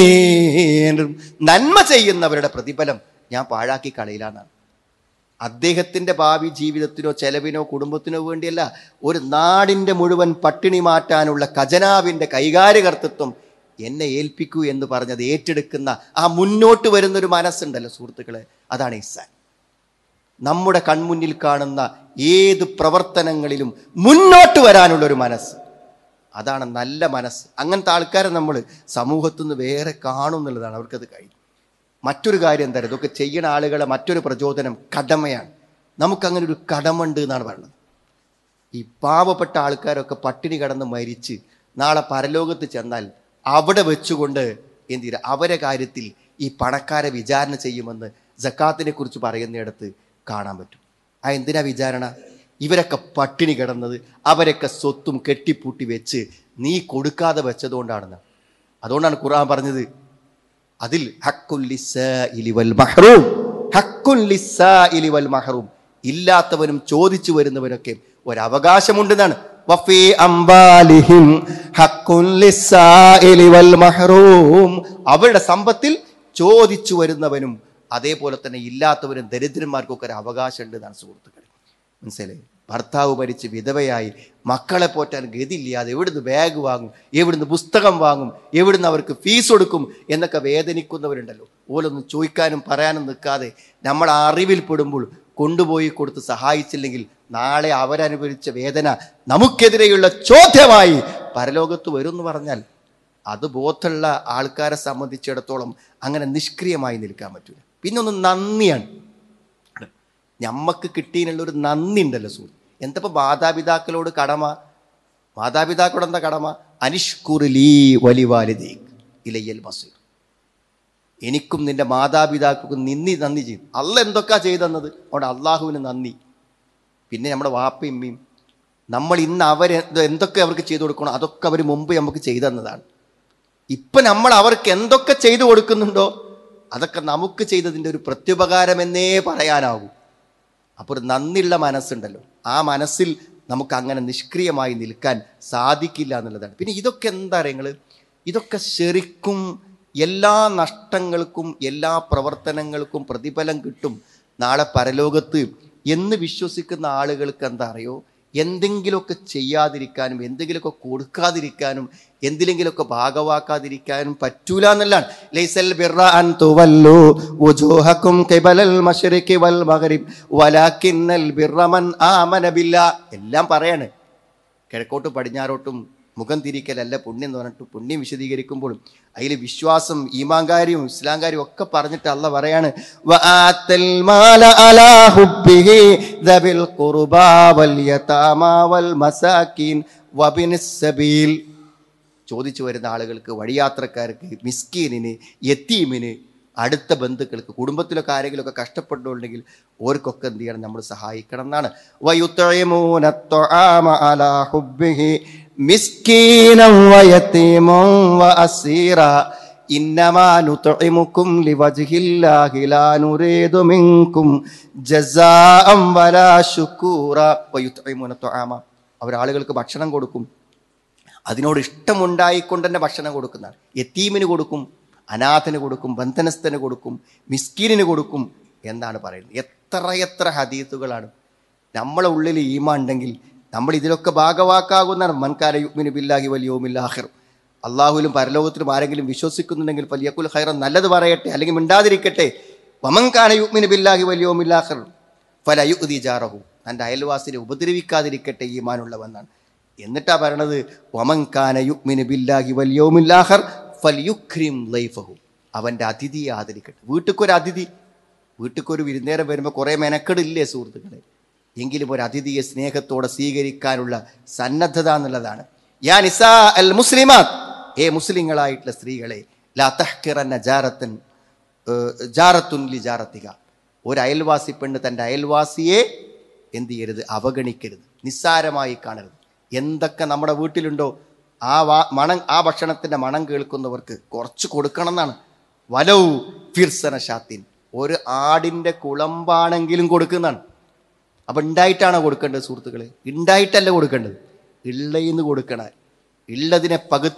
നന്മ ചെയ്യുന്നവരുടെ പ്രതിഫലം ഞാൻ പാഴാക്കി കളയില്ലാന്നാണ് അദ്ദേഹത്തിന്റെ ഭാവി ജീവിതത്തിനോ ചെലവിനോ കുടുംബത്തിനോ വേണ്ടിയല്ല ഒരു നാടിന്റെ മുഴുവൻ പട്ടിണി മാറ്റാനുള്ള ഖജനാവിന്റെ കൈകാര്യകർത്തൃത്വം എന്നെ ഏൽപ്പിക്കൂ എന്ന് പറഞ്ഞത് ഏറ്റെടുക്കുന്ന ആ മുന്നോട്ട് വരുന്ന ഒരു മനസ്സുണ്ടല്ലോ സുഹൃത്തുക്കളെ അതാണ് ഇസാൻ നമ്മുടെ കൺമുന്നിൽ കാണുന്ന ഏത് പ്രവർത്തനങ്ങളിലും മുന്നോട്ട് വരാനുള്ള ഒരു മനസ്സ് അതാണ് നല്ല മനസ്സ് അങ്ങനത്തെ ആൾക്കാരെ നമ്മൾ സമൂഹത്തിൽ നിന്ന് വേറെ കാണും എന്നുള്ളതാണ് അവർക്കത് കഴിയും മറ്റൊരു കാര്യം എന്താ ഇതൊക്കെ ചെയ്യുന്ന ആളുകളെ മറ്റൊരു പ്രചോദനം കടമയാണ് നമുക്കങ്ങനെ ഒരു കടമുണ്ട് എന്നാണ് പറയുന്നത് ഈ പാവപ്പെട്ട ആൾക്കാരൊക്കെ പട്ടിണി കടന്ന് മരിച്ച് നാളെ പരലോകത്ത് ചെന്നാൽ അവിടെ വെച്ചുകൊണ്ട് എന്ത് ചെയ്യുക അവരെ കാര്യത്തിൽ ഈ പണക്കാരെ വിചാരണ ചെയ്യുമെന്ന് ജക്കാത്തിനെ കുറിച്ച് പറയുന്നിടത്ത് കാണാൻ പറ്റും ആ എന്തിനാ വിചാരണ ഇവരൊക്കെ പട്ടിണി കിടന്നത് അവരൊക്കെ സ്വത്തും കെട്ടിപ്പൂട്ടി വെച്ച് നീ കൊടുക്കാതെ വെച്ചതുകൊണ്ടാണെന്ന് അതുകൊണ്ടാണ് ഖുർആൻ പറഞ്ഞത് അതിൽ ഹക്കുൽ ലിസ്സാഇലി വൽ മഹ്റൂം ഹക്കുൽ ലിസ്സാഇലി വൽ മഹ്റൂം ഇല്ലാത്തവനും ചോദിച്ചു വരുന്നവനൊക്കെ ഒരു അവകാശമുണ്ടെന്നാണ് വഫീ അംബാലിഹിം ഹക്കുൽ ലിസ്സാഇലി വൽ മഹ്റൂം അവരുടെ സമ്പത്തിൽ ചോദിച്ചു വരുന്നവനും അതേപോലെ തന്നെ ഇല്ലാത്തവനും ദരിദ്രന്മാർക്കൊക്കെ ഒരു അവകാശം ഉണ്ട് എന്നാണ് സുഹൃത്തുക്കൾ മനസ്സിലായി ഭർത്താവ് മരിച്ച് വിധവയായി മക്കളെ പോറ്റാൻ ഗതിയില്ലാതെ എവിടുന്ന് ബാഗ് വാങ്ങും എവിടുന്ന് പുസ്തകം വാങ്ങും എവിടുന്ന് അവർക്ക് ഫീസ് കൊടുക്കും എന്നൊക്കെ വേദനിക്കുന്നവരുണ്ടല്ലോ ഓലൊന്നും ചോദിക്കാനും പറയാനും നിൽക്കാതെ നമ്മൾ ആ അറിവിൽപ്പെടുമ്പോൾ കൊണ്ടുപോയി കൊടുത്ത് സഹായിച്ചില്ലെങ്കിൽ നാളെ അവരനുഭവിച്ച വേദന നമുക്കെതിരെയുള്ള ചോദ്യമായി പരലോകത്ത് വരും എന്ന് പറഞ്ഞാൽ അത് ബോധമുള്ള ആൾക്കാരെ സംബന്ധിച്ചിടത്തോളം അങ്ങനെ നിഷ്ക്രിയമായി നിൽക്കാൻ പറ്റില്ല പിന്നെ ഒന്ന് നന്ദിയാണ് ഞമ്മക്ക് കിട്ടിയതിനുള്ള ഒരു നന്ദി ഉണ്ടല്ലോ സൂര്യ എന്തപ്പോ മാതാപിതാക്കളോട് കടമ മാതാപിതാക്കളോട് എന്താ കടമ അനിഷ്കുറിലീ വലിവാലിദീ ഇലയ്യൽ മസീർ എനിക്കും നിന്റെ മാതാപിതാക്കൾക്കും നിന്ദി നന്ദി ചെയ്യും അല്ല എന്തൊക്കെയാ ചെയ്തെന്നത് അവിടെ അള്ളാഹുവിന് നന്ദി പിന്നെ നമ്മുടെ വാപ്പയും ഉമ്മയും നമ്മൾ ഇന്ന് അവർ എന്തൊക്കെ അവർക്ക് ചെയ്തു കൊടുക്കണോ അതൊക്കെ അവർ മുമ്പ് നമുക്ക് ചെയ്തെന്നതാണ് ഇപ്പൊ നമ്മൾ അവർക്ക് എന്തൊക്കെ ചെയ്തു കൊടുക്കുന്നുണ്ടോ അതൊക്കെ നമുക്ക് ചെയ്തതിൻ്റെ ഒരു പ്രത്യുപകാരമെന്നേ പറയാനാകൂ അപ്പോൾ ഒരു നന്ദിയുള്ള മനസ്സുണ്ടല്ലോ ആ മനസ്സിൽ നമുക്ക് അങ്ങനെ നിഷ്ക്രിയമായി നിൽക്കാൻ സാധിക്കില്ല എന്നുള്ളതാണ് പിന്നെ ഇതൊക്കെ എന്താ നിങ്ങൾ ഇതൊക്കെ ശരിക്കും എല്ലാ നഷ്ടങ്ങൾക്കും എല്ലാ പ്രവർത്തനങ്ങൾക്കും പ്രതിഫലം കിട്ടും നാളെ പരലോകത്ത് എന്ന് വിശ്വസിക്കുന്ന ആളുകൾക്ക് എന്താ അറിയോ എന്തെങ്കിലുമൊക്കെ ചെയ്യാതിരിക്കാനും എന്തെങ്കിലുമൊക്കെ കൊടുക്കാതിരിക്കാനും എന്തിലെങ്കിലുമൊക്കെ ഭാഗവാക്കാതിരിക്കാനും പറ്റൂല എന്നുള്ളതാണ് ലൈസൽ ബിർറ അൻ തുവല്ലു വുജൂഹക്കും ഖിബലൽ മശ്രിഖി വൽ മഗ്രിബ് വലാകിന്നൽ ബിർറ മൻ ആമന ബില്ലാ എല്ലാം പറയാണ് കിഴക്കോട്ടും പടിഞ്ഞാറോട്ടും മുഖം തിരിക്കലല്ല പുണ്യം എന്ന് പറഞ്ഞിട്ട് പുണ്യം വിശദീകരിക്കുമ്പോൾ അതിൽ വിശ്വാസം ഈമാങ്കാരിയും ഇസ്ലാംകാരിയും ഒക്കെ പറഞ്ഞിട്ട് അല്ല പറയാണ് വആത്തൽ മാല അലാ ഹുബ്ബിഹി ദബിൽ ഖുർബാ വൽ യതാമാ വൽ മസാകിൻ വബിനിസ് സബീൽ ചോദിച്ചു വരുന്ന ആളുകൾക്ക് വഴിയാത്രക്കാർക്ക് മിസ്കീനിന് യത്തീമിന് അടുത്ത ബന്ധുക്കൾക്ക് കുടുംബത്തിലൊക്കെ ആരെങ്കിലുമൊക്കെ കഷ്ടപ്പെട്ടുണ്ടെങ്കിൽ ഓർക്കൊക്കെ എന്ത് ചെയ്യണം നമ്മൾ സഹായിക്കണം എന്നാണ് വയുത്തയമൂന ത്വആമ അലാ ഹുബ്ബിഹി മിസ്കീനം വയതീമം വഅസീറ ഇന്നമാ നുത്ഇമുക്കും ലിവജ്ഹില്ലാഹി ലാ നുരീദു മിൻകും ജസാഅം വലാ ശുക്കൂറ വയുത്തയമൂന ത്വആമ അവർ ആളുകൾക്ക് ഭക്ഷണം കൊടുക്കും അതിനോട് ഇഷ്ടമുണ്ടായിക്കൊണ്ട് തന്നെ ഭക്ഷണം കൊടുക്കുന്നതാണ് യത്തീമിന് കൊടുക്കും അനാഥന് കൊടുക്കും ബന്ധനസ്ഥന് കൊടുക്കും മിസ്കീനിന് കൊടുക്കും എന്നാണ് പറയുന്നത് എത്ര എത്ര ഹദീത്തുകളാണ് നമ്മളെ ഉള്ളിൽ ഈമ ഉണ്ടെങ്കിൽ നമ്മൾ ഇതിലൊക്കെ ഭാഗവാക്കാകുന്നതാണ് മൻകാര യുഗ്മിന് ബില്ലാഹി വലിയോമില്ലാഹിർ അള്ളാഹുലും പരലോകത്തിലും ആരെങ്കിലും വിശ്വസിക്കുന്നുണ്ടെങ്കിൽ ഫലിയക്കുൽ ഹൈറൻ നല്ലത് പറയട്ടെ അല്ലെങ്കിൽ മിണ്ടാതിരിക്കട്ടെ വമൻകാന യുഗ്മിന് ബില്ലാഹി വലിയോമില്ലാഹിർ ഫലയുദ്ദി ജാറഹു തൻ്റെ അയൽവാസിനെ ഉപദ്രവിക്കാതിരിക്കട്ടെ ഈമാനുള്ളവെന്നാണ് എന്നിട്ടാ പറയണത് വമൻകാന യുഗ്മിന് ബില്ലാഹി വലിയോമില്ലാഹർ ഫൽയുക്രിം ലൈഫഹു അവൻ്റെ അതിഥിയെ ആദരിക്കട്ടെ വീട്ടിക്കൊരു അതിഥി വീട്ടിക്കൊരു വിരുന്നേരം വരുമ്പോൾ കുറേ മെനക്കെടില്ലേ സുഹൃത്തുക്കളെ എങ്കിലും ഒരു അതിഥിയെ സ്നേഹത്തോടെ സ്വീകരിക്കാനുള്ള സന്നദ്ധത എന്നുള്ളതാണ് യാ നിസാ അൽ മുസ്ലിമാത്ത് ഏ മുസ്ലിങ്ങളായിട്ടുള്ള സ്ത്രീകളെ ലാ തഹ്കിറന്ന ജാറത്തൻ ഏഹ്, ജാറത്തുൻ ലി ജാറത്തിക ഒരു അയൽവാസി പെണ്ണ് തൻ്റെ അയൽവാസിയെ എന്ത് ചെയ്യരുത് അവഗണിക്കരുത് നിസ്സാരമായി കാണരുത് എന്തൊക്കെ നമ്മുടെ വീട്ടിലുണ്ടോ ആ വാ മണം ആ ഭക്ഷണത്തിൻ്റെ മണം കേൾക്കുന്നവർക്ക് കുറച്ച് കൊടുക്കണം എന്നാണ് വലൗ ഫിർസന ഷാത്തിൻ ഒരു ആടിൻ്റെ കുളമ്പാണെങ്കിലും കൊടുക്കുന്നതാണ് അപ്പം ഉണ്ടായിട്ടാണോ കൊടുക്കേണ്ടത് സുഹൃത്തുക്കളെ ഉണ്ടായിട്ടല്ല കൊടുക്കേണ്ടത് ഉള്ളയിന്ന് കൊടുക്കണം ഉള്ളതിനെ പകുത്ത്